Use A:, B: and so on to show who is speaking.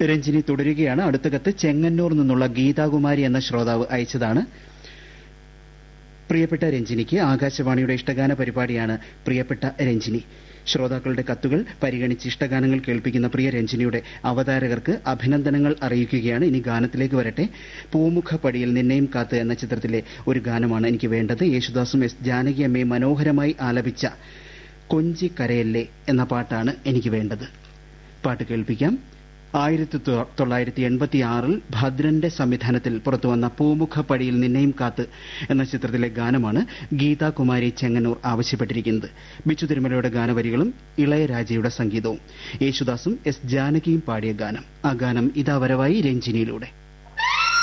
A: രഞ്ജിനി തുടരുകയാണ് അടുത്ത കത്ത് ചെങ്ങന്നൂർ നിന്നുള്ള ഗീതാകുമാരി എന്ന ശ്രോതാവ് അയച്ചതാണ് പ്രിയപ്പെട്ട രഞ്ജിനിക്ക് ആകാശവാണിയുടെ ഇഷ്ടഗാന പരിപാടിയാണ് പ്രിയപ്പെട്ട രഞ്ജിനി ശ്രോതാക്കളുടെ കത്തുകൾ പരിഗണിച്ച് ഇഷ്ടഗാനങ്ങൾ കേൾപ്പിക്കുന്ന പ്രിയ രഞ്ജിനിയുടെ അവതാരകർക്ക് അഭിനന്ദനങ്ങൾ അറിയിക്കുകയാണ് ഇനി ഗാനത്തിലേക്ക് വരട്ടെ പൂമുഖപ്പടിയിൽ നിന്നെയും കാത്ത് എന്ന ചിത്രത്തിലെ ഒരു ഗാനമാണ് എനിക്ക് വേണ്ടത് യേശുദാസും എസ് ജാനകി അമ്മയും മനോഹരമായി ആലപിച്ച കൊഞ്ചി കരയല്ലേ എന്ന പാട്ടാണ് എനിക്ക് വേണ്ടത് പാട്ട് കേൾപ്പിക്കാം ആയിരത്തി തൊള്ളായിരത്തി എൺപത്തി ആറിൽ ഭദ്രന്റെ സംവിധാനത്തിൽ പുറത്തുവന്ന പൂമുഖപ്പടിയിൽ നിന്നെയും കാത്ത് എന്ന ചിത്രത്തിലെ ഗാനമാണ് ഗീതാകുമാരി ചെങ്ങന്നൂർ ആവശ്യപ്പെട്ടിരിക്കുന്നത് ബിച്ചു തിരുമലയുടെ ഗാനവരികളും ഇളയരാജയുടെ സംഗീതവും യേശുദാസും എസ് ജാനകിയും പാടിയ ഗാനം ആ ഗാനം ഇതാ വരവായി രഞ്ജിനിയിലൂടെ